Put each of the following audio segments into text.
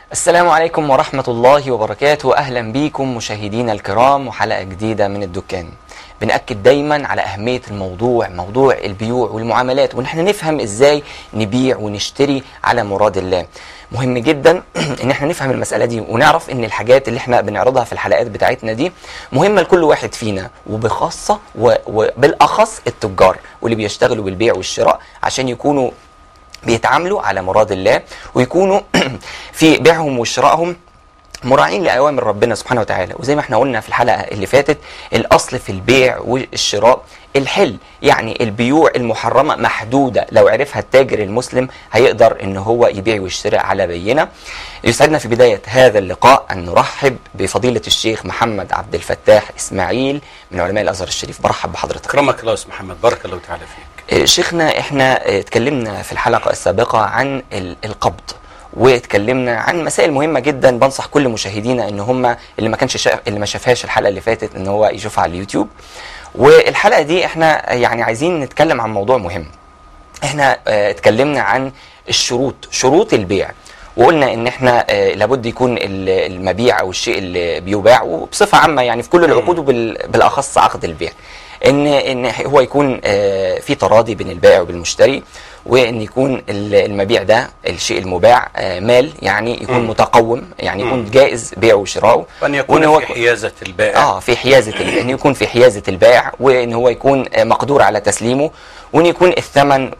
السلام عليكم ورحمة الله وبركاته أهلا بيكم مشاهدينا الكرام وحلقة جديدة من الدكان بنأكد دايما على أهمية الموضوع موضوع البيوع والمعاملات وإن احنا نفهم إزاي نبيع ونشتري على مراد الله مهم جدا ان احنا نفهم المسألة دي ونعرف ان الحاجات اللي احنا بنعرضها في الحلقات بتاعتنا دي مهمة لكل واحد فينا وبخاصة و- وبالأخص التجار واللي بيشتغلوا بالبيع والشراء عشان يكونوا بيتعاملوا على مراد الله ويكونوا في بيعهم وشرائهم مراعين لأوامر ربنا سبحانه وتعالى وزي ما احنا قلنا في الحلقة اللي فاتت الأصل في البيع والشراء الحل يعني البيوع المحرمة محدودة لو عرفها التاجر المسلم هيقدر ان هو يبيع ويشتري على بينة يسعدنا في بداية هذا اللقاء أن نرحب بفضيلة الشيخ محمد عبد الفتاح إسماعيل من علماء الأزهر الشريف برحب بحضرتك اكرمك الله يا استاذ محمد بارك الله تعالى فيك آه، شيخنا احنا آه، اتكلمنا في الحلقة السابقة عن ال- القبض واتكلمنا عن مسائل مهمة جدا بنصح كل مشاهدينا ان هم اللي ما كانش شاف اللي ما شافهاش الحلقة اللي فاتت ان هو يشوفها على اليوتيوب والحلقة دي احنا يعني عايزين نتكلم عن موضوع مهم احنا اه اتكلمنا عن الشروط شروط البيع وقلنا ان احنا اه لابد يكون ال- المبيع او الشيء اللي بيباع وبصفه عامه يعني في كل العقود وبال- بالاخص عقد البيع ان ان هو يكون اه في تراضي بين البائع وبالمشتري وان يكون ال- المبيع ده الشيء المباع اه مال يعني يكون مم. متقوم يعني يكون مم. جائز بيعه وشراؤه وان وإن يكون هو في حيازه البائع اه في حيازه ال- ان يكون في حيازه البائع وان هو يكون آه، مقدور على تسليمه وان يكون الثمن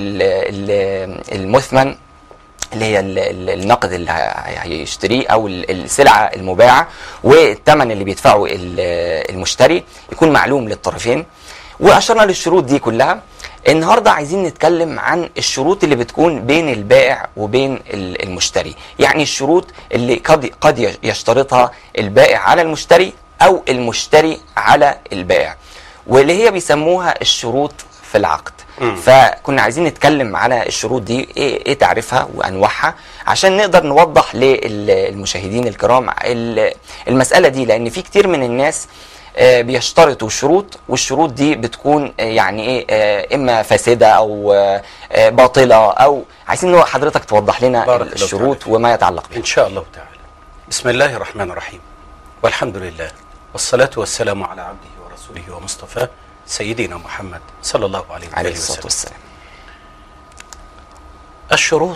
والمثمن اللي هي ال- ال- النقد اللي ه- هيشتريه او ال- السلعه المباعه والثمن اللي بيدفعه ال- المشتري يكون معلوم للطرفين واشرنا للشروط دي كلها النهارده عايزين نتكلم عن الشروط اللي بتكون بين البائع وبين ال- المشتري يعني الشروط اللي قد قد يشترطها البائع على المشتري او المشتري على البائع واللي هي بيسموها الشروط في العقد مم. فكنا عايزين نتكلم على الشروط دي ايه, إيه تعريفها وانواعها عشان نقدر نوضح للمشاهدين الكرام ال- المساله دي لان في كتير من الناس آه، بيشترطوا شروط والشروط دي بتكون آه، يعني ايه آه، اما فاسده او آه، آه، باطله او عايزين إن حضرتك توضح لنا بارك الله الشروط تعالى وما يتعلق بها ان شاء الله تعالى بسم الله الرحمن الرحيم والحمد لله والصلاه والسلام على عبده ورسوله ومصطفاه سيدنا محمد صلى الله عليه عليه وآله الصلاه وسلم والسلام الشروط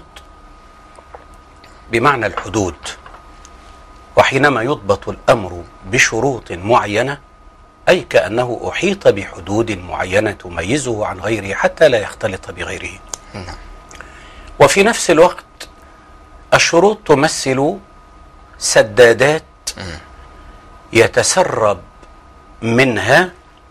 بمعنى الحدود وحينما يضبط الامر بشروط معينه اي كانه احيط بحدود معينه تميزه عن غيره حتى لا يختلط بغيره نعم وفي نفس الوقت الشروط تمثل سدادات يتسرب منها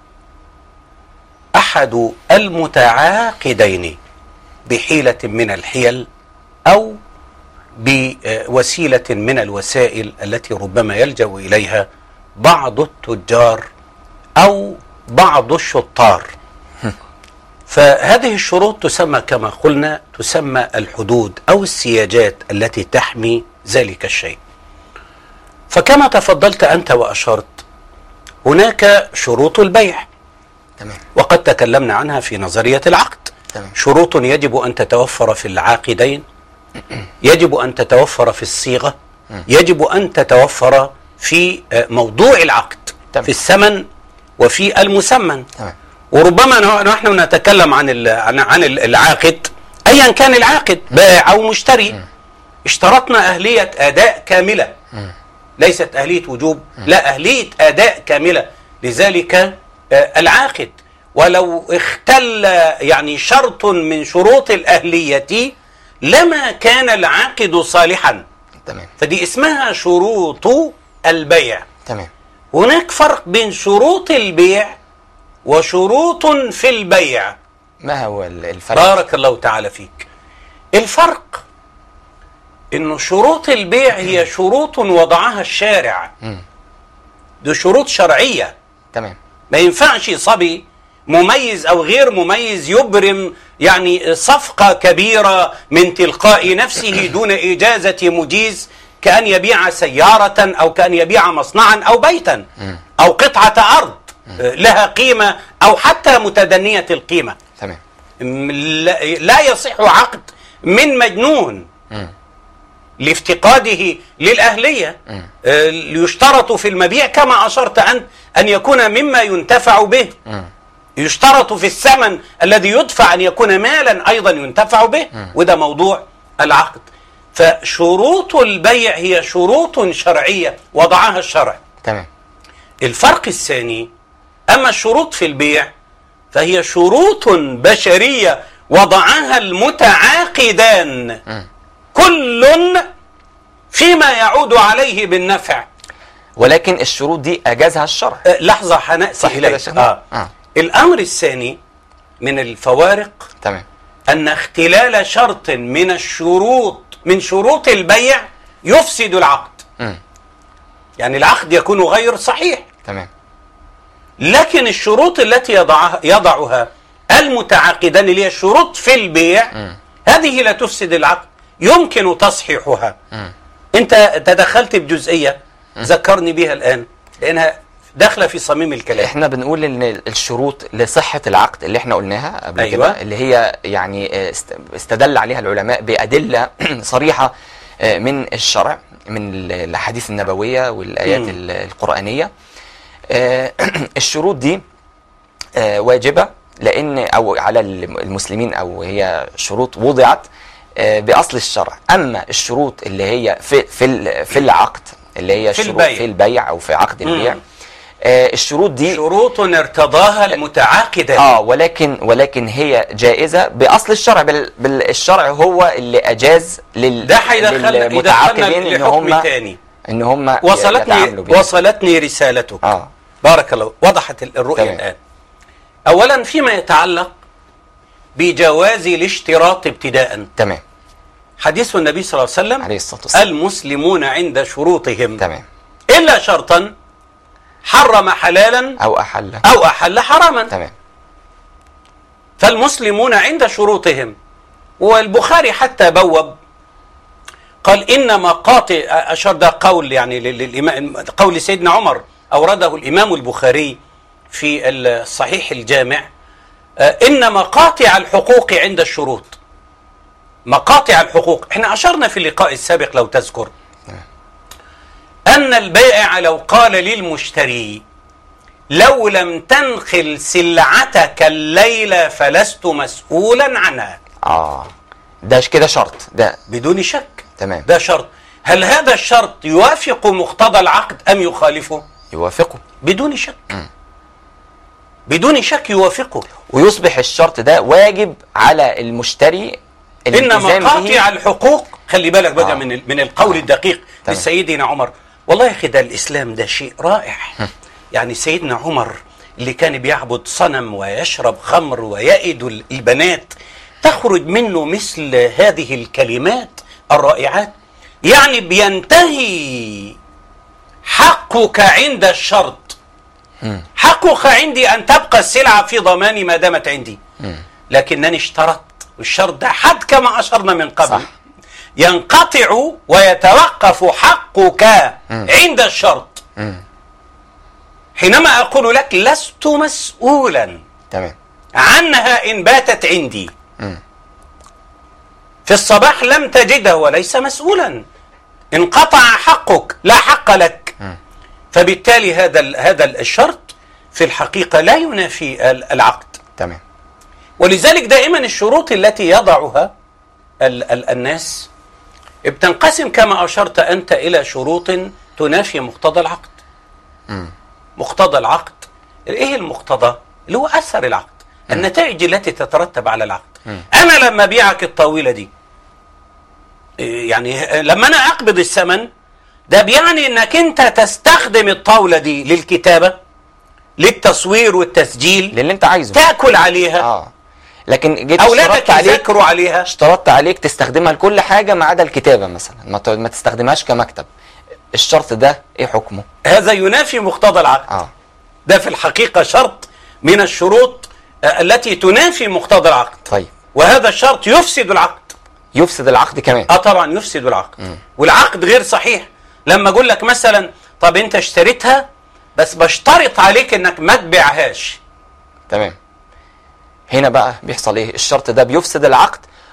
احد المتعاقدين بحيله من الحيل او بوسيله من الوسائل التي ربما يلجا اليها بعض التجار او بعض الشطار فهذه الشروط تسمى كما قلنا تسمى الحدود او السياجات التي تحمي ذلك الشيء. فكما تفضلت انت واشرت هناك شروط البيع تمام وقد تكلمنا عنها في نظريه العقد. تمام شروط يجب ان تتوفر في العاقدين يجب ان تتوفر في الصيغه يجب ان تتوفر في آه، موضوع العقد تمام. في الثمن وفي المسمن تمام وربما نح- نحن نتكلم عن ال- عن عن ال- العاقد ايا كان العاقد بائع او مشتري اشترطنا اهليه اداء كامله ليست اهليه وجوب لا اهليه اداء كامله لذلك آه، العاقد ولو اختل يعني شرط من شروط الاهليه لما كان العاقد صالحا تمام فدي اسمها شروط البيع تمام هناك فرق بين شروط البيع وشروط في البيع ما هو ال- الفرق بارك الله تعالى فيك الفرق انه شروط البيع هي شروط وضعها الشارع مم. دي شروط شرعيه تمام ما ينفعش صبي مميز او غير مميز يبرم يعني صفقه كبيره من تلقاء نفسه دون اجازه مجيز كان يبيع سياره او كان يبيع مصنعا او بيتا او قطعه ارض لها قيمه او حتى متدنيه القيمه تمام م- لا لا يصح عقد من مجنون مم. لافتقاده للأهلية آه، يشترط في المبيع كما أشرت أنت أن يكون مما ينتفع به يشترط في الثمن الذي يدفع أن يكون مالا أيضا ينتفع به وده موضوع العقد فشروط البيع هي شروط شرعية وضعها الشرع تمام الفرق الثاني أما الشروط في البيع فهي شروط بشرية وضعها المتعاقدان كل فيما يعود عليه بالنفع ولكن الشروط دي اجازها الشرع أه، لحظة هنأتي صح كده يا إليه شيخنا؟ آه. آه. الأمر الثاني من الفوارق تمام أن اختلال شرط من الشروط من شروط البيع يفسد العقد مم. يعني العقد يكون غير صحيح تمام لكن الشروط التي يضعها, يضعها المتعاقدان اللي هي الشروط في البيع هذه لا تفسد العقد يمكن تصحيحها انت تدخلت بجزئية ذكرني بها الآن لأنها داخلة في صميم الكلام احنا بنقول ان الشروط لصحة العقد اللي احنا قلناها قبل أيوة. كده اللي هي يعني است- استدل عليها العلماء بأدلة صريحة آه، من الشرع من ال- الاحاديث النبوية والآيات مم. ال- القرآنية آه، الشروط دي آه، واجبة لأن أو على المسلمين أو هي شروط وضعت آه، بأصل الشرع أما الشروط اللي هي في في ال- في العقد اللي هي في الشروط البيع. في البيع أو في عقد مم. البيع آه، الشروط دي شروط ارتضاها المتعاقدان اه ولكن ولكن هي جائزه باصل الشرع بال بالشرع هو اللي اجاز لل ده هيدخلنا للمتعاقدين يدخلنا ان لحكم هم تاني ان هم وصلتني يتعاملوا بيه. وصلتني رسالتك اه بارك الله وضحت الرؤية تمام. الآن أولا فيما يتعلق بجواز الاشتراط ابتداء تمام حديث النبي صلى الله عليه وسلم عليه الصلاه والسلام المسلمون عند شروطهم تمام إلا شرطا حرم حلالا او احل أو أحل حراما تمام فالمسلمون عند شروطهم والبخاري حتى بوب قال إن مقاطع أشار ده قول يعني لل- للإمام قول سيدنا عمر أورده الإمام البخاري في الصحيح الجامع آه، إن مقاطع الحقوق عند الشروط مقاطع الحقوق احنا أشرنا في اللقاء السابق لو تذكر أن البائع لو قال للمشتري لو لم تنخل سلعتك الليلة فلست مسؤولا عنها اه ده كده شرط ده بدون شك تمام ده شرط هل هذا الشرط يوافق مقتضى العقد أم يخالفه يوافقه بدون شك بدون شك يوافقه ويصبح الشرط ده واجب على المشتري إن الالتزام مقاطع به الحقوق خلي بالك بقى آه. من ال- من القول آه. الدقيق تمام. لسيدنا عمر والله يا أخي ده الإسلام ده شيء رائع يعني سيدنا عمر اللي كان بيعبد صنم ويشرب خمر ويئد ال- البنات تخرج منه مثل هذه الكلمات الرائعات يعني بينتهي حقك عند الشرط حقك عندي أن تبقى السلعة في ضماني ما دامت عندي لكنني اشترطت والشرط ده حد كما أشرنا من قبل صح. ينقطع ويتوقف حقك عند الشرط حينما أقول لك لست مسؤولا تمام عنها إن باتت عندي في الصباح لم تجده وليس مسؤولا انقطع حقك لا حق لك فبالتالي هذا ال- هذا الشرط في الحقيقة لا ينافي ال- العقد تمام ولذلك دائما الشروط التي يضعها ال ال الناس بتنقسم كما أشرت أنت إلى شروط تنافي مقتضى العقد مقتضى العقد إيه المقتضى؟ اللي هو أثر العقد النتائج التي تترتب على العقد أنا لما أبيعك الطاولة دي إيه يعني لما أنا أقبض الثمن ده بيعني أنك أنت تستخدم الطاولة دي للكتابة للتصوير والتسجيل للي انت عايزه تاكل عليها اه لكن جيت اولادك اشترطت عليك يذاكروا عليها اشترطت عليك تستخدمها لكل حاجه ما عدا الكتابه مثلا ما ت- ما تستخدمهاش كمكتب الشرط ده ايه حكمه هذا ينافي مقتضى العقد اه ده في الحقيقه شرط من الشروط آه، التي تنافي مقتضى العقد طيب وهذا الشرط يفسد العقد يفسد العقد كمان اه طبعا يفسد العقد والعقد غير صحيح لما اقول لك مثلا طب انت اشتريتها بس بشترط عليك انك ما تبيعهاش تمام هنا بقى بيحصل ايه الشرط ده بيفسد العقد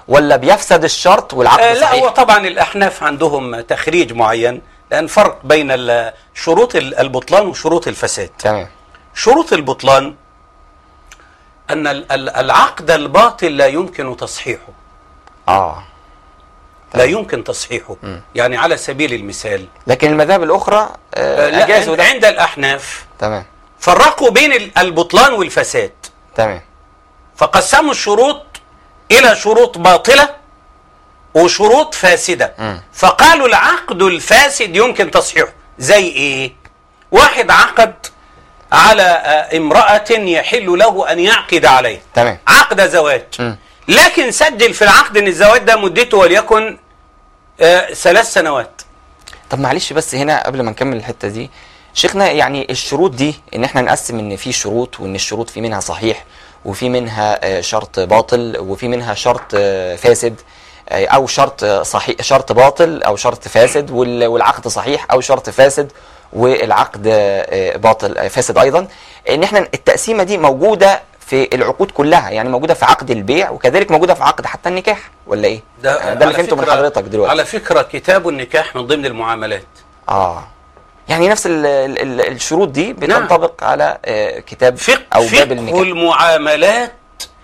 ولا بيفسد الشرط والعقد آه لا صحيح هو طبعا الأحناف عندهم تخريج معين لأن فرق بين ال- شروط ال- البطلان وشروط الفساد تمام شروط البطلان أن ال- ال- العقد الباطل لا يمكن تصحيحه اه لا يمكن تصحيحه يعني على سبيل المثال لكن المذاهب الاخرى آه، آه لا اجازوا ده عند الأحناف تمام فرقوا بين ال- البطلان والفساد تمام فقسموا الشروط إلى شروط باطلة وشروط فاسدة مم. فقالوا العقد الفاسد يمكن تصحيحه زي إيه واحد عقد على آه، امرأة يحل له أن يعقد عليها تمام عقد زواج مم. لكن سجل في العقد ان الزواج ده مدته وليكن آه ثلاث سنوات طب معلش بس هنا قبل ما نكمل الحته دي شيخنا يعني الشروط دي ان احنا نقسم ان في شروط وان الشروط في منها صحيح وفي منها آه، شرط باطل وفي منها شرط آه، فاسد آه، او شرط آه، صحيح شرط باطل او شرط فاسد وال- والعقد صحيح او شرط فاسد والعقد آه، باطل آه، فاسد ايضا ان احنا التقسيمه دي موجوده في العقود كلها يعني موجوده في عقد البيع وكذلك موجوده في عقد حتى النكاح ولا ايه؟ يعني ده اللي على فهمته من فكرة- حضرتك دلوقتي على فكرة كتاب النكاح من ضمن المعاملات اه يعني نفس ال ال ال الشروط دي بتنطبق على آه كتاب فقه او باب فقه النكاح المعاملات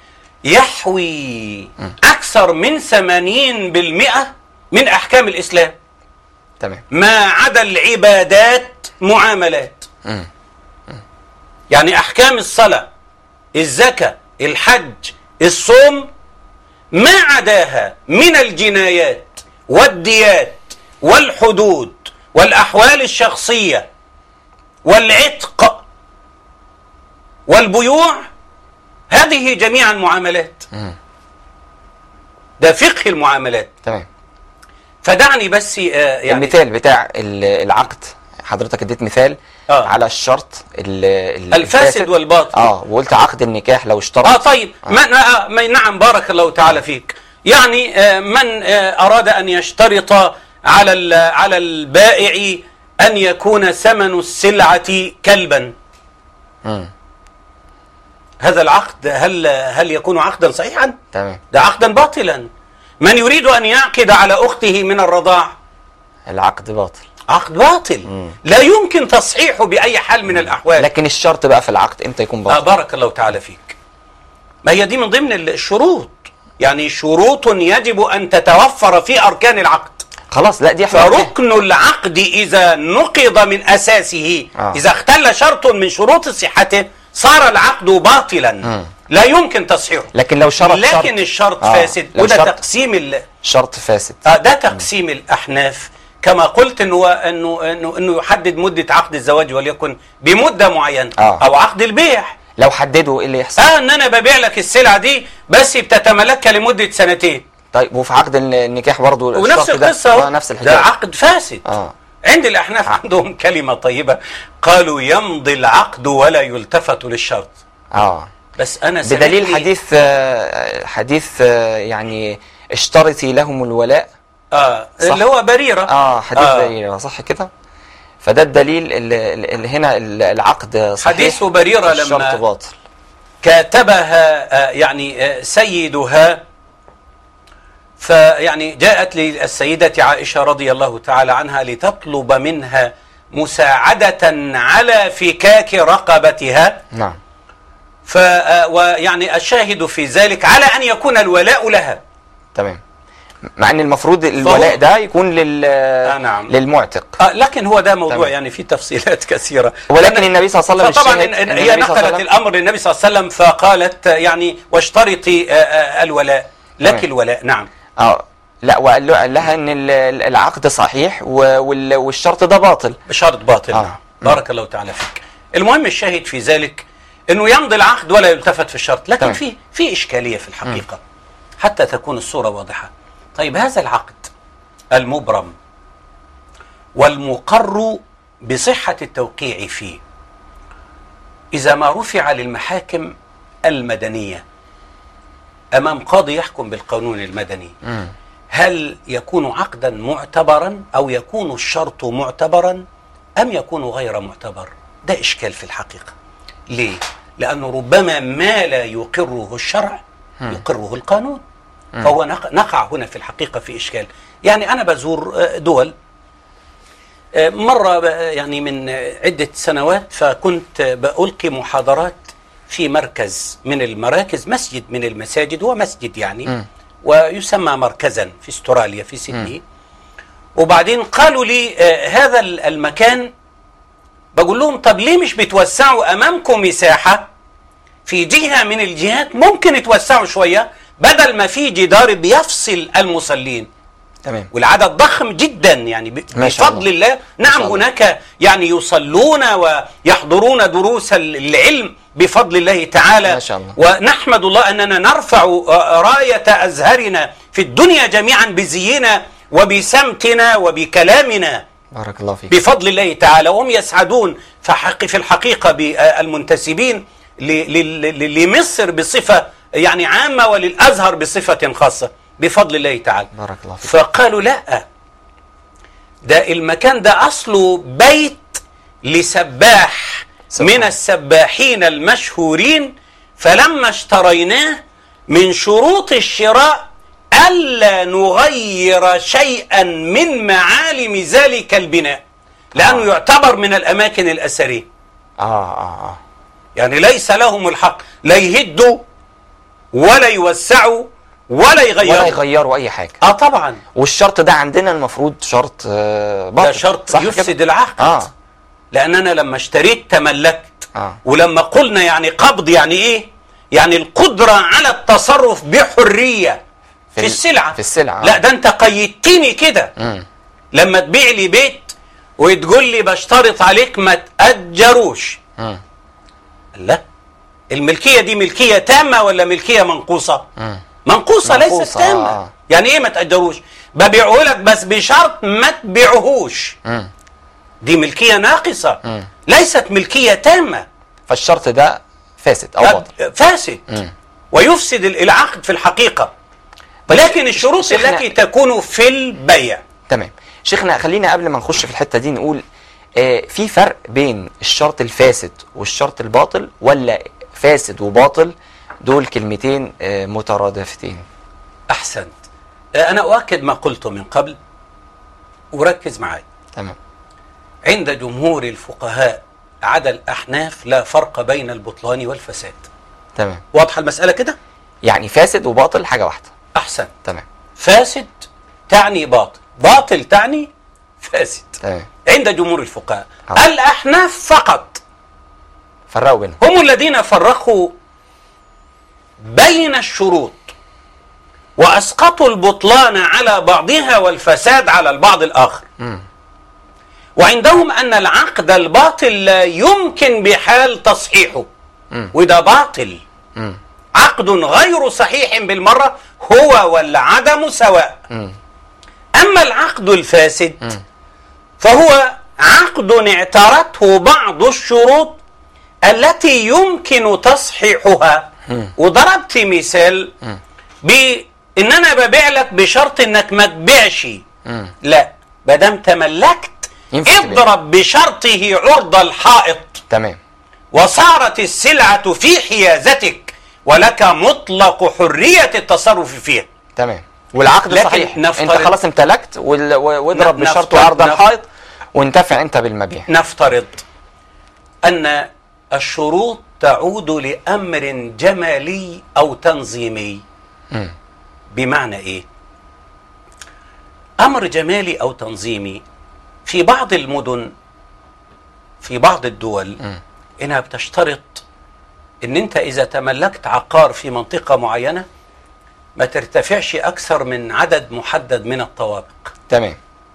يحوي أكثر من 80% من أحكام الإسلام تمام ما عدا العبادات معاملات مم. يعني أحكام الصلاة الزكاة الحج الصوم ما عداها من الجنايات والديات والحدود والأحوال الشخصية والعتق والبيوع هذه جميعا معاملات مم. ده فقه المعاملات تمام فدعني بس آه، يعني يعني المثال بتاع ال- العقد حضرتك اديت مثال آه. على الشرط ال- ال- الفاسد والباطل اه وقلت عقد النكاح لو اشترط اه طيب من آه ما- نعم بارك الله تعالى فيك يعني آه من آه اراد ان يشترط على ال- على البائع ان يكون ثمن السلعه كلبا مم. هذا العقد هل هل يكون عقدا صحيحا تمام ده عقدا باطلا من يريد ان يعقد على اخته من الرضاع العقد باطل عقد باطل لا يمكن تصحيحه باي حال من الاحوال لكن الشرط بقى في العقد امتى يكون آه باطل بارك الله تعالى فيك ما هي دي من ضمن الشروط يعني شروط يجب أن تتوفر في أركان العقد خلاص لا دي احنا قلناها. فركن العقد إذا نقض من أساسه آه. إذا اختل شرط من شروط صحته صار العقد باطلا لا يمكن تصحيحه لكن لو شرط لكن شرط الشرط آه. فاسد لو وده شرط- تقسيم ال... شرط فاسد آه ده تقسيم الأحناف كما قلت انه انه انه انه يحدد مده عقد الزواج وليكن بمده معينه آه. او عقد البيع لو حددوا ايه اللي يحصل اه ان انا ببيع لك السلعه دي بس بتتملكها لمده سنتين طيب وفي عقد النكاح برضو ونفس الشرط ده؟ القصه آه اهو نفس ده الحكايه عقد فاسد اه عند الاحناف عندهم كلمه طيبه قالوا يمضي العقد ولا يلتفت للشرط اه بس انا بدليل سمعني- حديث آه، حديث آه، يعني اشترطي لهم الولاء اه صح. اللي هو بريره اه حديث آه. بريرة صح كده فده الدليل اللي, اللي هنا العقد صحيح حديث بريرة لما- الشرط باطل كاتبها آه، يعني آه، سيدها فيعني جاءت للسيدة عائشة رضي الله تعالى عنها لتطلب منها مساعدة على فكاك رقبتها نعم ف آه، ويعني الشاهد في ذلك على أن يكون الولاء لها تمام مع ان المفروض الولاء ده يكون لل نعم. للمعتق آه، لكن هو ده موضوع تمام. يعني فيه تفصيلات كثيرة ولكن النبي صلى الله عليه وسلم فطبعا الشاهد إن- إن إن هي النبي صلى الله عليه نقلت وسلم- الامر للنبي صلى الله عليه وسلم فقالت آه، يعني واشترطي آه، آه، الولاء لك تمام. الولاء نعم اه لا وقال له قال لها ان ال- ال- العقد صحيح و- وال- والشرط ده باطل بشرط باطل آه. نعم. بارك الله تعالى فيك المهم الشاهد في ذلك انه يمضي العقد ولا يلتفت في الشرط لكن تمام. في في اشكاليه في الحقيقه حتى تكون الصوره واضحه طيب هذا العقد المبرم والمقر بصحه التوقيع فيه اذا ما رفع للمحاكم المدنيه امام قاضي يحكم بالقانون المدني مم. هل يكون عقدا معتبرا او يكون الشرط معتبرا ام يكون غير معتبر ده اشكال في الحقيقه ليه لانه ربما ما لا يقره الشرع يقره القانون فهو نق- نقع هنا في الحقيقة في إشكال يعني أنا بزور آه، دول آه، مرة ب- يعني من آه، عدة سنوات فكنت آه، بألقي محاضرات في مركز من المراكز مسجد من المساجد هو مسجد يعني مم. ويسمى مركزا في استراليا في سيدني وبعدين قالوا لي آه، هذا ال- المكان بقول لهم طب ليه مش بتوسعوا امامكم مساحه في جهه من الجهات ممكن توسعوا شويه بدل ما في جدار بيفصل المصلين تمام والعدد ضخم جدا يعني ب- ما شاء بفضل الله. الله نعم شاء الله. هناك يعني يصلون ويحضرون دروس ال- العلم بفضل الله تعالى ما شاء الله. ونحمد الله اننا نرفع آه، رايه ازهرنا في الدنيا جميعا بزينا وبسمتنا وبكلامنا بارك الله فيك بفضل الله تعالى وهم يسعدون فحق في الحقيقة بالمنتسبين ل- ل- ل- لمصر بصفة يعني عامة وللأزهر بصفة خاصة بفضل الله تعالى بارك الله فيك فقالوا لا ده المكان ده أصله بيت لسباح سبحان من السباحين المشهورين فلما اشتريناه من شروط الشراء ألا نغير شيئا من معالم ذلك البناء لأنه آه. يعتبر من الأماكن الأثرية اه اه اه يعني ليس لهم الحق لا يهدوا ولا يوسعوا ولا يغيروا ولا يغيروا اي حاجه اه طبعا والشرط ده عندنا المفروض شرط آه باطل ده شرط صح كده؟ يفسد العقد اه لان انا لما اشتريت تملكت اه ولما قلنا يعني قبض يعني ايه يعني القدرة على التصرف بحرية في, ال- السلعة في السلعة، آه. لا ده انت قيدتني كده امم لما تبيع لي بيت وتقول لي بشترط عليك ما تأجروش امم لا الملكية دي ملكية تامة ولا ملكية منقوصة امم منقوصة ليست منقوصة، تامة آه. يعني ايه ما تأجروش ببيعه لك بس بشرط ما تبيعهوش امم دي ملكية ناقصة مم. ليست ملكية تامة فالشرط ده فاسد او باطل فاسد مم. ويفسد ال- العقد في الحقيقة لكن الشروط شيخنا- التي تكون في البيع تمام شيخنا خلينا قبل ما نخش في الحته دي نقول آه في فرق بين الشرط الفاسد والشرط الباطل ولا فاسد وباطل دول كلمتين آه مترادفتين أحسنت آه، أنا أؤكد ما قلته من قبل وركز معي تمام عند جمهور الفقهاء عدا الأحناف لا فرق بين البطلان والفساد تمام واضحة المسألة كده؟ يعني فاسد وباطل حاجه واحده أحسن تمام فاسد تعني باطل باطل تعني فاسد تمام عند جمهور الفقهاء آه. الأحناف فقط فرقوا بينهم هم الذين فرقوا بين الشروط واسقطوا البطلان على بعضها والفساد على البعض الاخر مم. وعندهم ان العقد الباطل لا يمكن بحال تصحيحه مم. وده باطل مم. عقد غير صحيح بالمره هو والعدم سواء مم. اما العقد الفاسد مم. فهو عقد اعترته بعض الشروط التي يمكن تصحيحها مم. وضربت مثال مم. بان انا ببيع لك بشرط انك ما تبيعش مم. لا ما دام تملكت ينفع تبيع. اضرب بشرطه عرض الحائط تمام وصارت السلعة في حيازتك ولك مطلق حرية التصرف فيها تمام والعقد لكن صحيح انت نفترض- خلاص امتلكت وال- و- واضرب ن- بشرط نفترض- عرض نف- الحائط وانتفع انت بالمبيع نفترض أن الشروط تعود لأمر جمالي أو تنظيمي مم. بمعنى إيه؟ أمر جمالي أو تنظيمي في بعض المدن في بعض الدول مم. إنها بتشترط إن أنت إذا تملكت عقار في منطقة معينة ما ترتفعش أكثر من عدد محدد من الطوابق تمام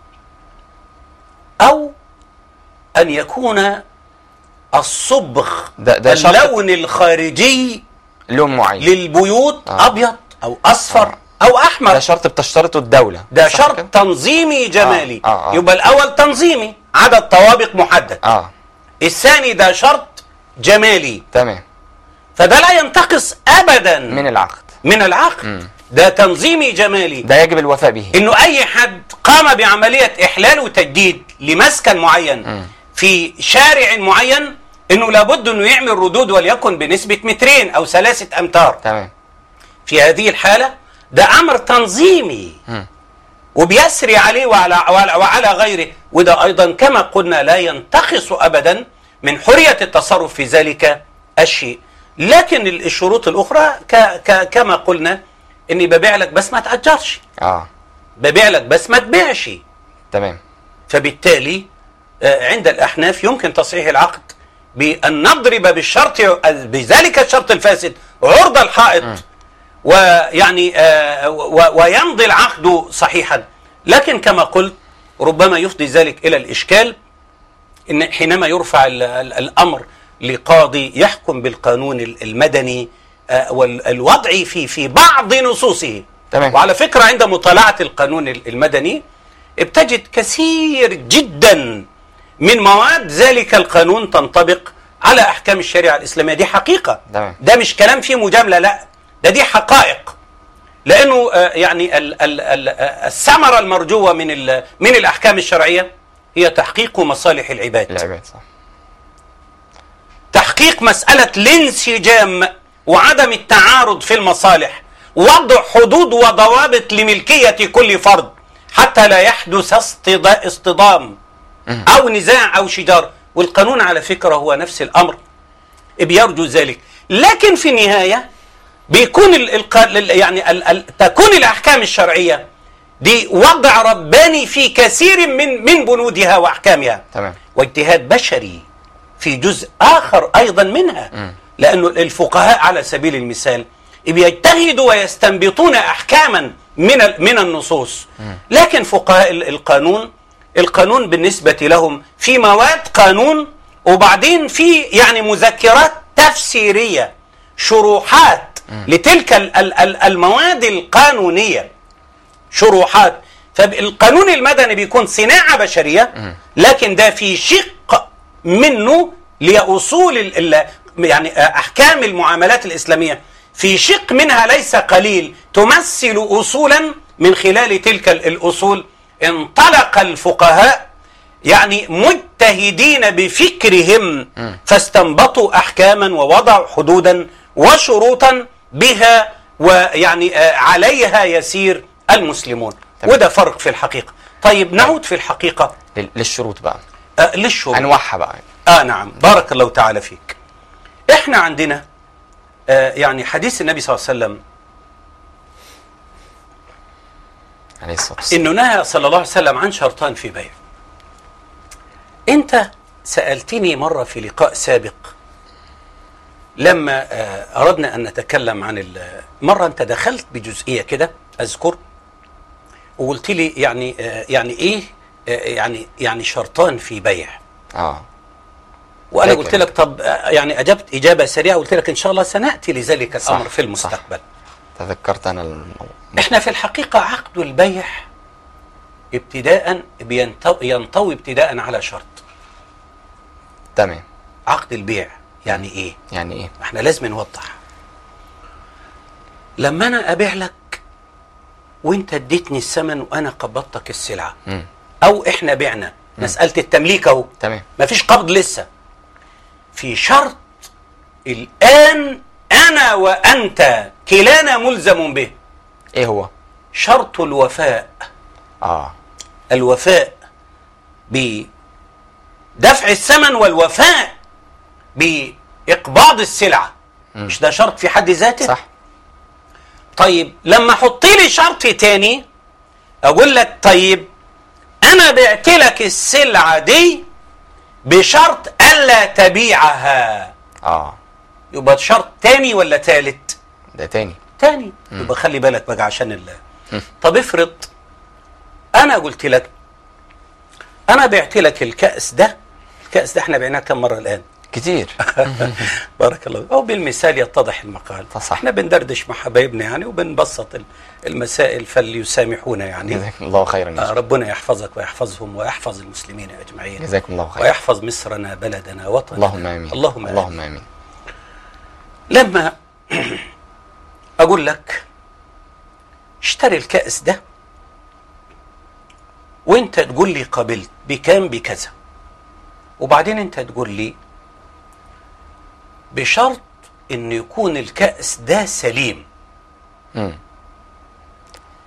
أو أن يكون الصبغ ده- ده شرط- اللون الخارجي لون معين للبيوت آه. أبيض أو أصفر آه. أو ده أحمر شرط بتشترطه الدولة ده صح شرط كده؟ تنظيمي جمالي آه، آه، آه. يبقى الأول تنظيمي عدد طوابق محدد اه الثاني ده شرط جمالي تمام فده لا ينتقص أبدا من العقد من العقد مم. ده تنظيمي جمالي ده يجب الوفاء به انه اي حد قام بعمليه احلال وتجديد لمسكن معين مم. في شارع معين انه لابد انه يعمل ردود وليكن بنسبه مترين او ثلاثه امتار تمام في هذه الحاله ده امر تنظيمي مم. وبيسري عليه وعلى, وعلى, وعلى غيره وده ايضا كما قلنا لا ينتقص ابدا من حريه التصرف في ذلك الشيء لكن الشروط الاخرى ك ك كما قلنا اني ببيع لك بس ما تاجرش اه ببيع لك بس ما تبيعش تمام فبالتالي آه، عند الأحناف يمكن تصحيح العقد بأن نضرب بالشرط بذلك الشرط الفاسد عرض الحائط ويعني آه، و- ويمضي العقد صحيحا لكن كما قلت ربما يفضي ذلك إلى الإشكال إن حينما يرفع ال- ال- الأمر لقاضي يحكم بالقانون ال- المدني آه، والوضعي في في بعض نصوصه تمام. وعلى فكرة عند مطالعة القانون ال- المدني بتجد كثير جدا من مواد ذلك القانون تنطبق على أحكام الشريعة الإسلامية دي حقيقة تمام. ده مش كلام فيه مجاملة لا ده دي حقائق لأنه آه، يعني ال- ال- ال- آه، الثمرة المرجوة من ال- من الأحكام الشرعية هي تحقيق مصالح العباد العباد صح تحقيق مسألة الانسجام وعدم التعارض في المصالح وضع حدود وضوابط لملكية كل فرد حتى لا يحدث اصطدا- اصطدام أو نزاع أو شجار والقانون على فكرة هو نفس الأمر بيرجو ذلك لكن في النهاية بيكون ال ال يعني ال ال تكون الأحكام الشرعية دي وضع رباني في كثير من من بنودها وأحكامها تمام واجتهاد بشري في جزء آخر أيضا منها لأنه الفقهاء على سبيل المثال بيجتهدوا ويستنبطون أحكاما من ال- من النصوص لكن فقهاء ال- القانون القانون بالنسبة لهم في مواد قانون وبعدين في يعني مذكرات تفسيرية شروحات لتلك ال- ال- ال- المواد القانونية شروحات فالقانون المدني بيكون صناعة بشرية لكن ده في شق منه لأصول ال- ال- يعني أحكام المعاملات الإسلامية في شق منها ليس قليل تمثل أصولا من خلال تلك ال- الأصول انطلق الفقهاء يعني مجتهدين بفكرهم فاستنبطوا احكاما ووضعوا حدودا وشروطا بها ويعني آه، عليها يسير المسلمون تمام. وده فرق في الحقيقه طيب نعود في الحقيقه لل- للشروط بقى آه، للشروط انواعها بقى اه نعم بارك الله تعالى فيك احنا عندنا آه يعني حديث النبي صلى الله عليه وسلم عليه الصلاه والسلام انه نهى صلى الله عليه وسلم عن شرطان في بيع انت سالتني مره في لقاء سابق لما آه، اردنا ان نتكلم عن ال- مره انت دخلت بجزئيه كده اذكر وقلت لي يعني آه، يعني ايه آه، يعني يعني شرطان في بيع اه وانا فاكر. قلت لك طب آه، يعني اجبت اجابه سريعه قلت لك ان شاء الله سناتي لذلك صح، الامر في صح. المستقبل تذكرت انا الموضوع احنا في الحقيقة عقد البيع ابتداء بينطو- ينطوي ابتداء على شرط تمام عقد البيع يعني ايه يعني ايه احنا لازم نوضح لما انا ابيع لك وانت اديتني الثمن وانا قبضتك السلعة مم. او احنا بعنا مسألة التمليك اهو تمام مفيش قبض لسه في شرط الان انا وانت كلانا ملزم به ايه هو شرط الوفاء اه الوفاء بدفع الثمن والوفاء بإقباض السلعة مم. مش ده شرط في حد ذاته صح طيب لما احط لي شرط تاني اقول لك طيب انا بعت لك السلعة دي بشرط الا تبيعها اه يبقى شرط تاني ولا تالت ده تاني تاني يبقى خلي بالك بقى عشان الله طب افرض انا قلت لك انا بعت لك الكأس ده الكأس ده احنا بعناه كم مرة الان كتير بارك الله او بالمثال يتضح المقال صح. احنا بندردش مع حبايبنا يعني وبنبسط ال- المسائل فليسامحونا يعني جزاكم الله خيرا يا آه، شيخ. ربنا يحفظك ويحفظهم ويحفظ المسلمين اجمعين جزاكم الله خيرا ويحفظ مصرنا بلدنا وطننا اللهم امين اللهم آمين. اللهم امين لما اقول لك اشتري الكأس ده وانت تقول لي قبلت بكام بكذا وبعدين انت تقول لي بشرط ان يكون الكأس ده سليم مم.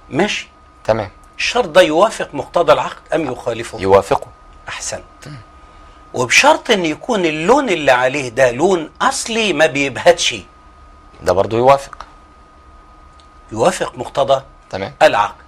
ماشي تمام الشرط ده يوافق مقتضى العقد ام يخالفه يوافقه احسنت وبشرط ان يكون اللون اللي عليه ده لون اصلي ما بيبهتش ده برضو يوافق يوافق مقتضى تمام العقد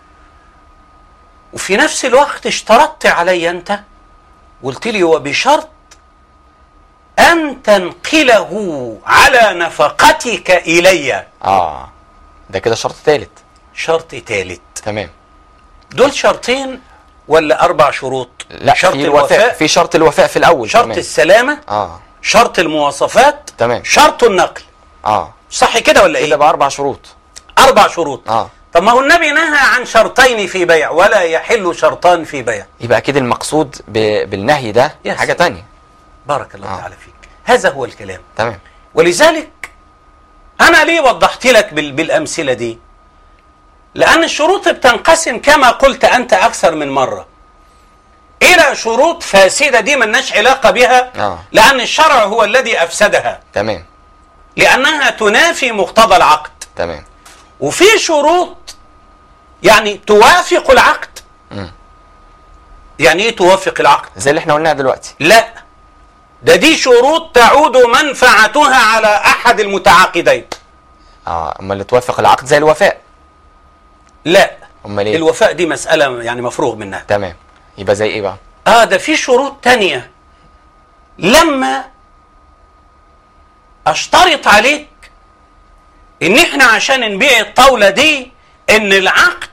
وفي نفس الوقت اشترطت علي انت قلت لي وبشرط ان تنقله على نفقتك الي اه ده كده شرط ثالث شرط ثالث تمام دول شرطين ولا اربع شروط لا شرط في الوفاء الوفاء في شرط الوفاء في الاول شرط تمام. السلامه اه شرط المواصفات تمام. شرط النقل اه صح كده ولا كده ايه بقى اربع شروط اربع شروط اه طب ما هو النبي نهى عن شرطين في بيع ولا يحل شرطان في بيع يبقى اكيد المقصود ب... بالنهي ده يا حاجه سلام. تانية بارك الله آه. تعالى فيك هذا هو الكلام تمام ولذلك انا ليه وضحت لك بال... بالامثله دي لان الشروط بتنقسم كما قلت انت اكثر من مره الى شروط فاسده دي ملناش علاقه بها آه. لان الشرع هو الذي افسدها تمام لانها تنافي مقتضى العقد تمام وفي شروط يعني توافق العقد مم. يعني ايه توافق العقد زي اللي احنا قلناها دلوقتي لا ده دي شروط تعود منفعتها على احد المتعاقدين اه اما اللي توافق العقد زي الوفاء لا امال ايه الوفاء دي مسألة يعني مفروغ منها تمام يبقى زي ايه بقى اه ده في شروط تانية لما اشترط عليك ان احنا عشان نبيع الطاولة دي ان العقد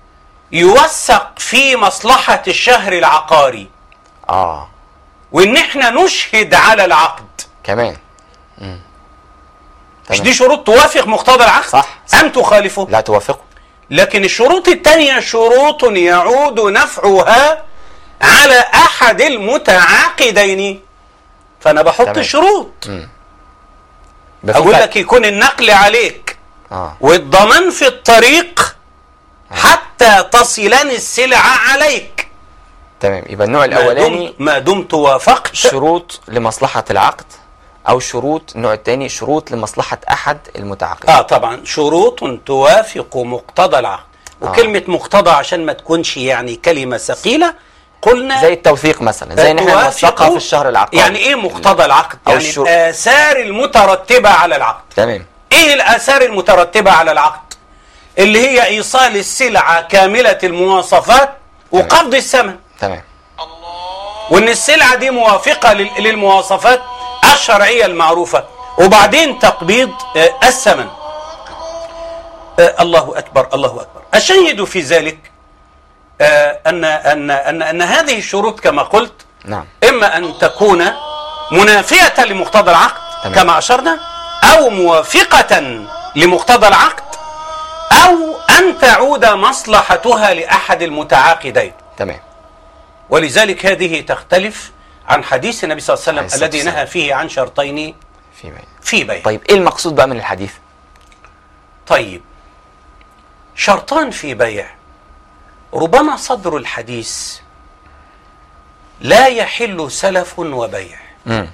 يوثق في مصلحة الشهر العقاري اه وان احنا نشهد على العقد كمان مم. مش تمام. دي شروط توافق مقتضى العقد صح، صح. ام تخالفه لا توافقه لكن الشروط التانية شروط يعود نفعها على أحد المتعاقدين فأنا بحط تمام. شروط يبقى في أقول فرق. لك يكون النقل عليك اه والضمان في الطريق حتى تصلان السلعة عليك تمام يبقى النوع ما الاولاني دمت, ما دمت وافقت شروط لمصلحه العقد او شروط النوع الثاني شروط لمصلحه احد المتعاقدين اه طبعا شروط توافق مقتضى العقد وكلمة مقتضى عشان ما تكونش يعني كلمة ثقيلة قلنا زي التوثيق مثلا زي ان احنا توافق- نوثقها في الشهر العقاري يعني ايه مقتضى العقد أو يعني الشروط. الآثار المترتبة على العقد تمام ايه الآثار المترتبة على العقد اللي هي ايصال السلعة كاملة المواصفات وقبض الثمن تمام وان السلعة دي موافقة لل- للمواصفات الشرعية المعروفة وبعدين تقبيض آه، الثمن آه، الله أكبر الله أكبر أشهد في ذلك آه، أن أن أن أن هذه الشروط كما قلت نعم إما أن تكون منافية لمقتضى العقد تمام. كما أشرنا أو موافقة لمقتضى العقد أو أن تعود مصلحتها لأحد المتعاقدين تمام ولذلك هذه تختلف عن حديث النبي صلى الله عليه عليه وسلم الصلاة الذي والسلام. نهى فيه عن شرطين في بيان في بيع طيب ايه المقصود بقى من الحديث طيب شرطان في بيع ربما صدر الحديث لا يحل سلف وبيع امم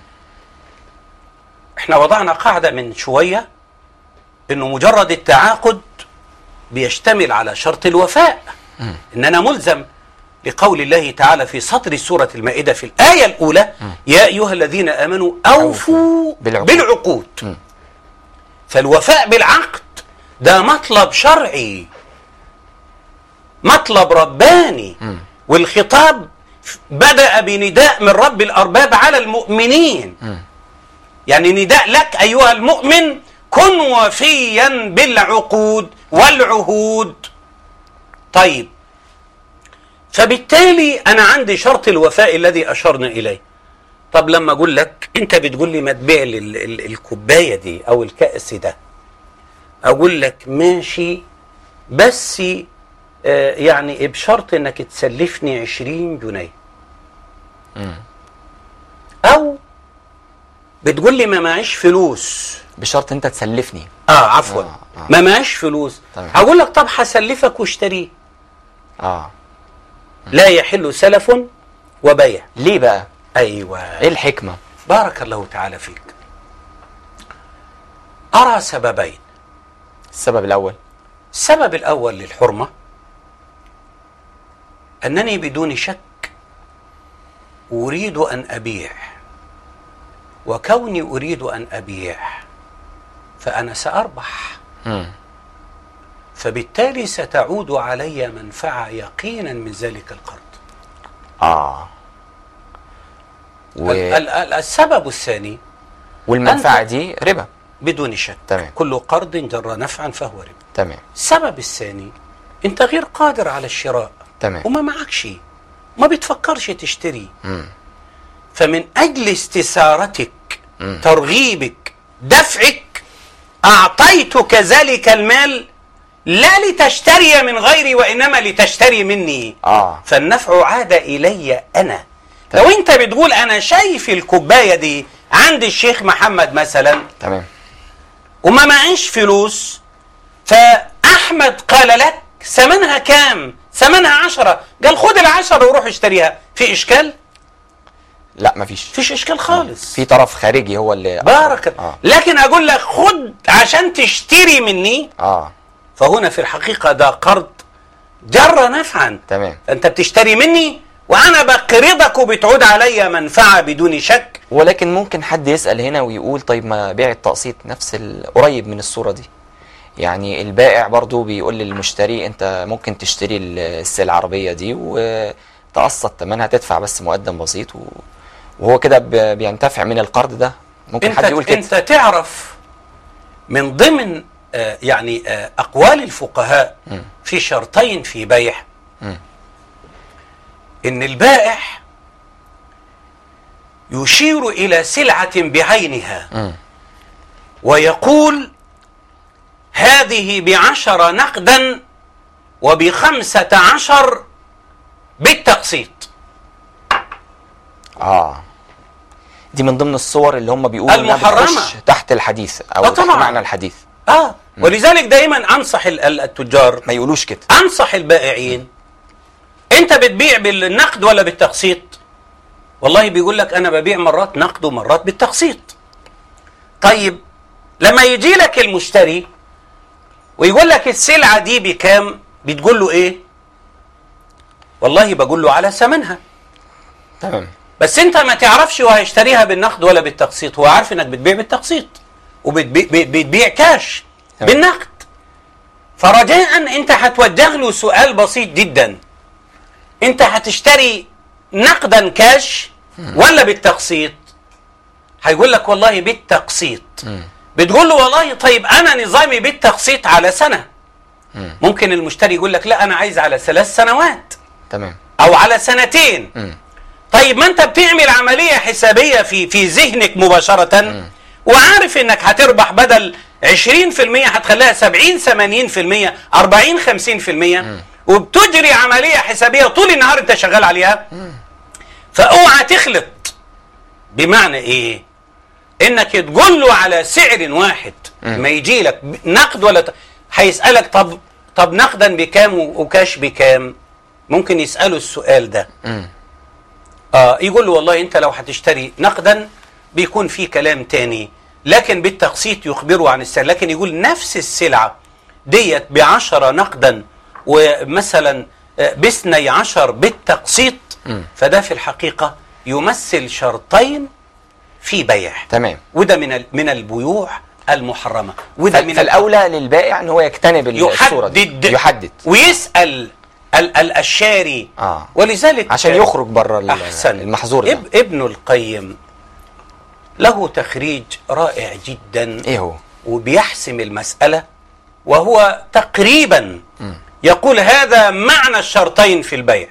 احنا وضعنا قاعدة من شوية انه مجرد التعاقد بيشتمل على شرط الوفاء ان انا ملزم لقول الله تعالى في صدر سورة المائدة في الآية الأولى يا أيها الذين آمنوا أوفوا بالعقود. بالعقود مم. فالوفاء بالعقد ده مطلب شرعي مطلب رباني مم. والخطاب بدأ بنداء من رب الأرباب على المؤمنين مم. يعني نداء لك أيها المؤمن كن وفيا بالعقود والعهود طيب فبالتالي أنا عندي شرط الوفاء الذي أشرنا إليه طب لما أقول لك أنت بتقول لي ما تبيع لي ال- ال- الكوباية دي أو الكأس ده أقول لك ماشي بس آه، يعني بشرط انك تسلفني 20 جنيه مم. او بتقول لي ما معيش فلوس بشرط انت تسلفني اه عفوا آه، آه. ما معيش فلوس تمام. هقول لك طب هسلفك واشتريه اه لا يحل سلف وبيع ليه بقى ايوه ايه الحكمه بارك الله تعالى فيك ارى سببين السبب الاول السبب الأول للحرمة أنني بدون شك أريد أن أبيع وكوني أريد أن أبيع فأنا سأربح مم. فبالتالي ستعود علي منفعة يقينا من ذلك القرض اه و... ال- ال- ال- السبب الثاني والمنفعة أنت- دي ربا بدون شك تمام. كل قرض جر نفعا فهو ربا تمام السبب الثاني انت غير قادر على الشراء تمام وما معكش ما بتفكرش تشتري مم. فمن اجل استثارتك مم. ترغيبك دفعك اعطيتك ذلك المال لا لتشتري من غيري وانما لتشتري مني اه فالنفع عاد الي انا تمام. لو انت بتقول انا شايف الكوبايه دي عند الشيخ محمد مثلا تمام وما معيش فلوس فأحمد قال لك ثمنها كام ثمنها عشرة قال خد العشرة وروح اشتريها في إشكال لا مفيش فيش إشكال خالص في طرف خارجي هو اللي بارك اه لكن أقول لك خد عشان تشتري مني اه فهنا في الحقيقة ده قرض جر نفعا تمام أنت بتشتري مني وأنا بقرضك وبتعود علي منفعة بدون شك ولكن ممكن حد يسأل هنا ويقول طيب ما بيع التقسيط نفس ال- قريب من الصورة دي يعني البائع برضو بيقول للمشتري انت ممكن تشتري ال- السلعة العربية دي وتقسط ثمنها تدفع بس مقدم بسيط و... وهو كده ب- بينتفع من القرض ده ممكن انت حد يقول كده انت تعرف من ضمن آه، يعني آه، اقوال الفقهاء مم. في شرطين في بيع مم. ان البائع يشير الى سلعه بعينها مم. ويقول هذه بعشر نقدا وبخمسة عشر بالتقسيط اه دي من ضمن الصور اللي هم بيقولوا انها المحرمة. بتخش تحت الحديث او آه تحت طبعاً. معنى الحديث اه ولذلك دائما انصح ال- ال- التجار ما يقولوش كده انصح البائعين انت بتبيع بالنقد ولا بالتقسيط والله بيقول لك انا ببيع مرات نقد ومرات بالتقسيط طيب لما يجي لك المشتري ويقول لك السلعه دي بكام بتقول له ايه والله بقول له على ثمنها تمام بس انت ما تعرفش هو هيشتريها بالنقد ولا بالتقسيط هو عارف انك بتبيع بالتقسيط وبتبيع بتبيع كاش تمام. بالنقد فرجاء انت هتوجه له سؤال بسيط جدا انت هتشتري نقدا كاش ولا بالتقسيط هيقول لك والله بالتقسيط مم. بتقول له والله طيب انا نظامي بالتقسيط على سنه مم. ممكن المشتري يقول لك لا انا عايز على ثلاث سنوات تمام او على سنتين مم. طيب ما انت بتعمل عمليه حسابيه في في ذهنك مباشره وعارف انك هتربح بدل 20% هتخليها 70 80% 40 50% وبتجري عمليه حسابيه طول النهار انت شغال عليها فاوعى تخلط بمعنى ايه؟ انك تقول له على سعر واحد ما يجي لك نقد ولا ت... هيسالك طب طب نقدا بكام وكاش بكام؟ ممكن يساله السؤال ده مم. آه يقول له والله انت لو هتشتري نقدا بيكون في كلام تاني لكن بالتقسيط يخبره عن السعر لكن يقول نفس السلعة ديت بعشرة نقدا ومثلا آه، باثني عشر بالتقسيط مم. فده في الحقيقة يمثل شرطين في بيع تمام وده من ال- من البيوع المحرمة وده فال- من فالاولى للبائع ان هو يجتنب الصوره دي يحدد يحدد ويسأل ال- ال- الشاري اه ولذلك عشان يخرج بره ال- أحسن المحظور ده اب ابن القيم له تخريج رائع جدا ايه هو وبيحسم المسألة وهو تقريبا يقول هذا معنى الشرطين في البيع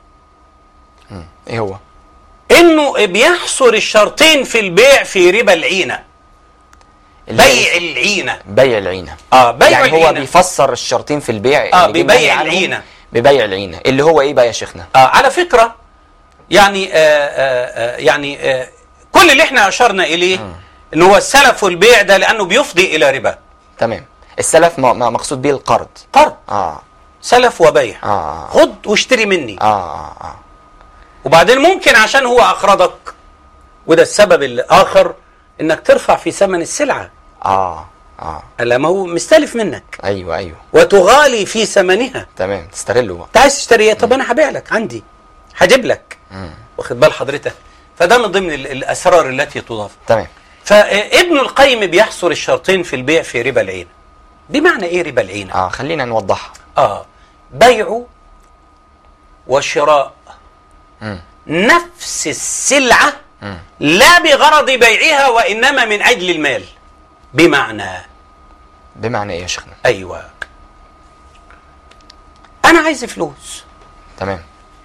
ايه هو انه بيحصر الشرطين في البيع في ربا العينة اللي هي بيع العينة بيع العينة اه بيع يعني هو العينة بيفسر الشرطين في البيع آه، اللي جه ببيع النهي عنهم العينة. ببيع العينة اللي هو ايه بقى يا شيخنا آه على فكرة يعني آه آه آه يعني آه كل اللي احنا اشرنا اليه ان هو السلف والبيع ده لانه بيفضي الى ربا تمام السلف ما ما- مقصود بيه القرض قرض اه سلف وبيع اه خد واشتري مني اه اه, آه. وبعدين ممكن عشان هو اقرضك وده السبب الاخر انك ترفع في ثمن السلعه اه اه الا ما هو مستلف منك ايوه ايوه وتغالي في ثمنها تمام تستغله بقى انت عايز تشتريها طب انا هبيع لك عندي هجيب لك مم. واخد بال حضرتك فده من ضمن ال- الاسرار التي تضاف تمام فابن القيم بيحصر الشرطين في البيع في ربا العين بمعنى ايه ربا العين اه خلينا نوضحها اه بيع وشراء مم. نفس السلعة مم. لا بغرض بيعها وإنما من أجل المال بمعنى بمعنى ايه يا شيخنا أيوة أنا عايز فلوس تمام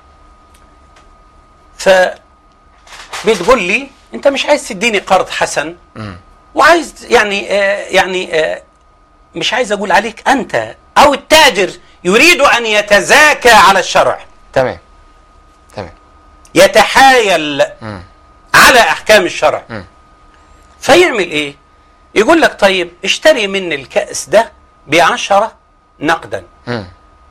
فبتقول لي أنت مش عايز تديني قرض حسن مم. وعايز يعني آه يعني آه مش عايز أقول عليك أنت أو التاجر يريد أن يتزاكى على الشرع تمام تمام يتحايل مم. على احكام الشرع مم. فيعمل ايه يقول لك طيب اشتري مني الكأس ده بعشرة نقدا مم.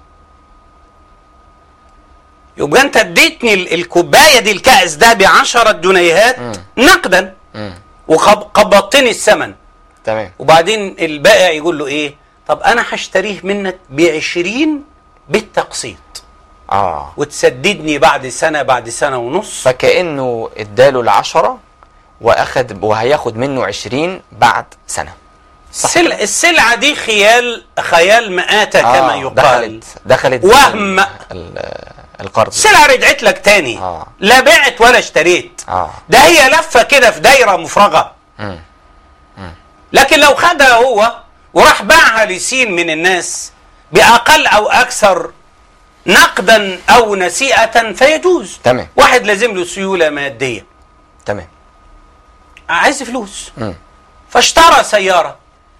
يبقى انت اديتني ال- الكوبايه دي الكأس ده بعشرة جنيهات مم. نقدا مم. وقبضتني الثمن تمام وبعدين البائع يقول له ايه طب انا هشتريه منك بعشرين بالتقسيط اه وتسددني بعد سنة بعد سنة ونص فكأنه اداله العشرة واخد وهياخد منه عشرين بعد سنة السلع السلعة دي خيال خيال مآتة كما آه يقال دخلت دخلت وهم. ال- القرض السلعة رجعت لك تاني آه. لا بعت ولا اشتريت اه ده هي لفة كده في دايرة مفرغة مم. لكن لو خدها هو وراح باعها لسين من الناس بأقل أو أكثر نقدا أو نسيئة فيجوز تمام واحد لازم له سيولة مادية تمام عايز فلوس مم. فاشترى سيارة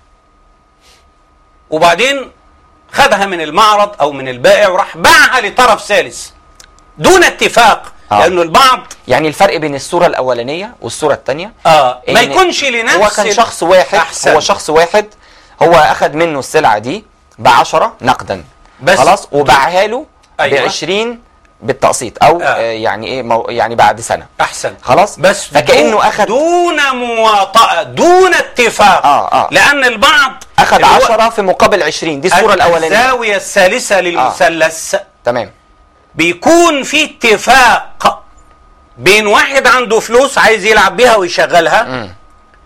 وبعدين خدها من المعرض أو من البائع وراح باعها لطرف ثالث دون اتفاق آه. لأنه البعض يعني الفرق بين الصورة الأولانية والصورة الثانية آه ما إن يكونش لنفس هو كان ال- شخص واحد أحسن. هو شخص واحد هو أخد منه السلعة دي بعشرة نقدا بس خلاص وباعها له أيوة. بعشرين بالتقسيط أو آه. آه. يعني إيه مو يعني بعد سنة أحسن خلاص بس فكأنه دون- أخد دون مواطأة دون اتفاق آه، آه. لأن البعض أخد اللي هو عشرة في مقابل عشرين دي الصورة الأولانية الزاوية الثالثة للمثلث تمام بيكون في اتفاق بين واحد عنده فلوس عايز يلعب بيها ويشغلها مم.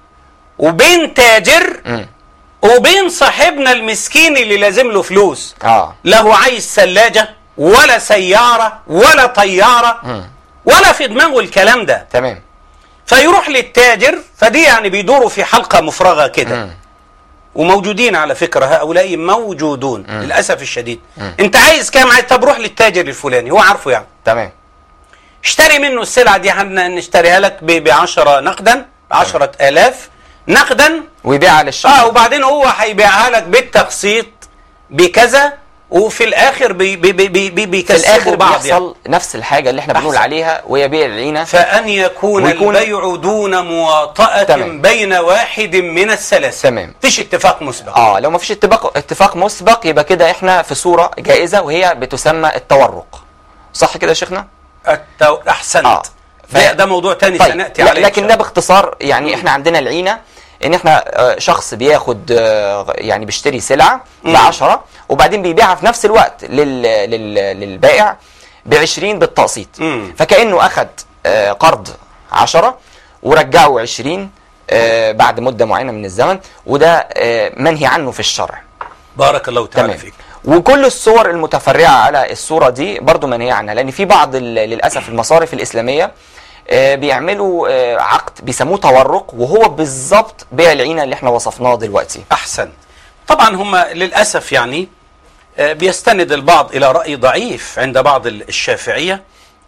وبين تاجر مم. وبين صاحبنا المسكين اللي لازم له فلوس اه لا هو عايز ثلاجة ولا سيارة ولا طيارة مم. ولا في دماغه الكلام ده تمام فيروح للتاجر فدي يعني بيدوروا في حلقة مفرغة كده مم. وموجودين على فكرة هؤلاء موجودون مم. للأسف الشديد مم. انت عايز كام عايز طب روح للتاجر الفلاني هو عارفه يعني تمام اشتري منه السلعة دي هن- نشتريها لك ب 10 نقدا 10000 نقدا ويبيعها للشخص اه وبعدين هو هيبيعها لك بالتقسيط بكذا وفي الاخر بي بي بي بي بي في بيكسبوا الاخر بعض بيحصل يعني. نفس الحاجه اللي احنا بنقول أحسن. عليها وهي بيع العينه فأن يكون ويكون- البيع دون مواطأة تمام. بين واحد من الثلاثة تمام. فيش اتفاق مسبق اه لو ما فيش اتفاق اتفاق مسبق يبقى كده احنا في صوره جائزه وهي بتسمى التورق صح كده يا شيخنا التو... أحسنت آه. ده, ف- ده موضوع تاني طيب سنأتي لا- عليه لكن إن ده شاء باختصار يعني احنا عندنا العينه ان احنا آه، شخص بياخد آه، يعني بيشتري سلعه ب 10 وبعدين بيبيعها في نفس الوقت لل لل للبائع ب 20 بالتقسيط مم. فكانه اخد آه، قرض 10 ورجعه 20 آه، بعد مده معينه من الزمن وده آه، منهي عنه في الشرع الله. بارك الله تعالى تمام فيك وكل الصور المتفرعه على الصوره دي برضو منهي عنها لان في بعض ال- للاسف المصارف الاسلاميه آه، بيعملوا آه، عقد بيسموه تورق وهو بالظبط بيع العينه اللي احنا وصفناه دلوقتي أحسن طبعا هم للأسف يعني آه، بيستند البعض إلى رأي ضعيف عند بعض ال- الشافعية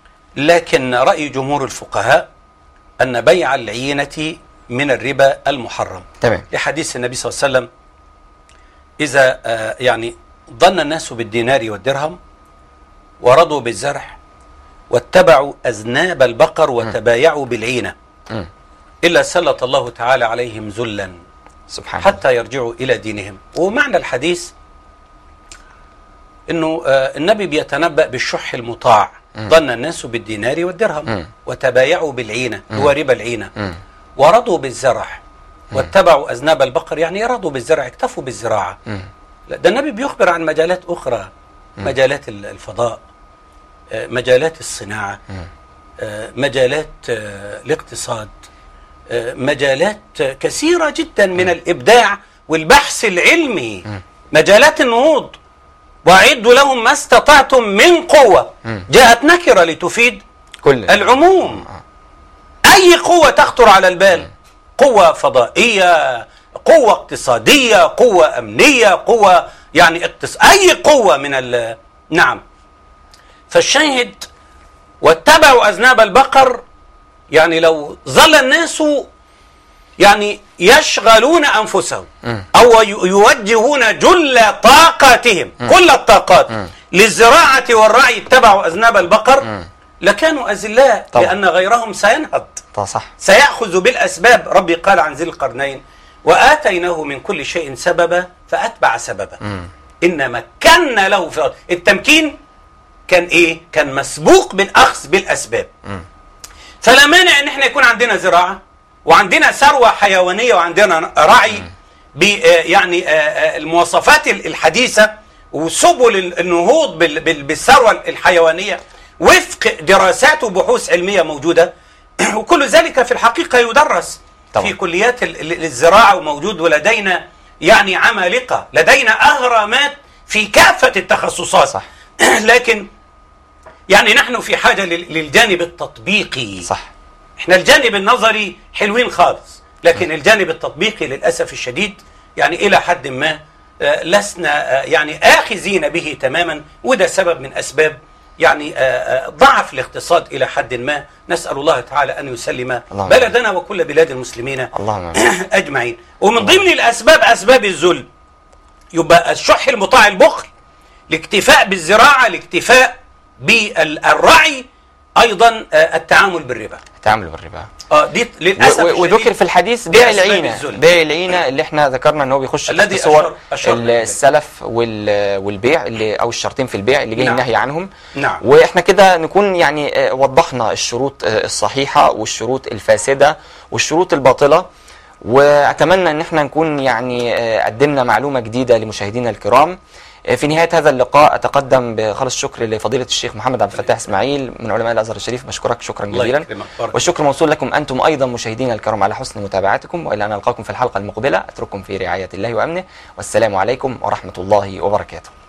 لكن رأي جمهور الفقهاء أن بيع العينة من الربا المحرم تمام لحديث النبي صلى الله عليه وسلم إذا آه، يعني ظن الناس بالدينار والدرهم ورضوا بالزرع واتبعوا أذناب البقر وتبايعوا بالعينة مم. إلا سلط الله تعالى عليهم ذلا سبحان الله حتى يرجعوا إلى دينهم ومعنى الحديث أنه آه، النبي بيتنبأ بالشح المطاع ظن الناس بالدينار والدرهم مم. وتبايعوا بالعينة هو ربا العينة مم. ورضوا بالزرع واتبعوا أذناب البقر يعني رضوا بالزرع اكتفوا بالزراعة مم. لا ده النبي بيخبر عن مجالات أخرى مجالات ال- الفضاء آه، مجالات الصناعة مم. آه، مجالات آه، الاقتصاد آه، مجالات آه، كثيرة جدا من الإبداع والبحث العلمي مجالات النهوض وأعدوا لهم ما استطعتم من قوة مم. جاءت نكرة لتفيد كل العموم أي قوة تخطر على البال قوة فضائية قوة اقتصادية قوة أمنية قوة يعني اقتص... أي قوة من ال... نعم فالشاهد واتبعوا أذناب البقر يعني لو ظل الناس يعني يشغلون أنفسهم مم. أو ي- يوجهون جل طاقاتهم كل الطاقات للزراعة والرعي اتبعوا أذناب البقر لكانوا أذلاء طبعا. لأن غيرهم سينهض طبعا صح سيأخذ بالأسباب ربي قال عن ذي القرنين وآتيناه من كل شيء سببا فأتبع سببا مم. إن مكنا له في الأرض التمكين كان إيه؟ كان مسبوق بالأخذ بالأسباب مم. فلا مانع إن إحنا يكون عندنا زراعة وعندنا ثروة حيوانية وعندنا رعي ب آه، يعني آه، آه، المواصفات ال- الحديثة وسبل النهوض بال- بال- بالثروة الحيوانية وفق دراسات وبحوث علمية موجودة وكل ذلك في الحقيقة يدرس طبعا. في كليات ال- ال- الزراعة وموجود ولدينا يعني عمالقة لدينا أهرامات في كافة التخصصات صح. لكن يعني نحن في حاجة لل- للجانب التطبيقي صح احنا الجانب النظري حلوين خالص لكن الجانب التطبيقي للأسف الشديد يعني إلى حد ما آه، لسنا آه، يعني آخذين به تماما وده سبب من أسباب يعني آه، آه، ضعف الاقتصاد إلى حد ما نسأل الله تعالى أن يسلم اللهم بلدنا وكل بلاد المسلمين اللهم آمين. أجمعين ومن ضمن الأسباب أسباب الذل يبقى الشح المطاع البخل الاكتفاء بالزراعة الاكتفاء بالرعي أيضا آه، التعامل بالربا التعامل بالربا اه دي للاسف و- و- الشديد وذكر في الحديث دي بيع أسباب العينة الذل. بيع العينة اللي احنا ذكرنا ان هو بيخش الذي تحت صور أشار- أشار ال- إليه. السلف وال- والبيع اللي او الشرطين في البيع اللي جاي نعم. النهي عنهم نعم. واحنا كده نكون يعني آه، وضحنا الشروط آه، الصحيحة والشروط الفاسدة والشروط الباطلة واتمنى ان احنا نكون يعني آه، قدمنا معلومة جديدة لمشاهدينا الكرام آه، في نهاية هذا اللقاء أتقدم بخالص الشكر لفضيلة الشيخ محمد عبد الفتاح إسماعيل من علماء الأزهر الشريف بشكرك شكرا الله جزيلا يكرمك. بارك والشكر موصول لكم أنتم أيضا مشاهدينا الكرام على حسن متابعتكم وإلى أن ألقاكم في الحلقة المقبلة أترككم في رعاية الله وأمنه والسلام عليكم ورحمة الله وبركاته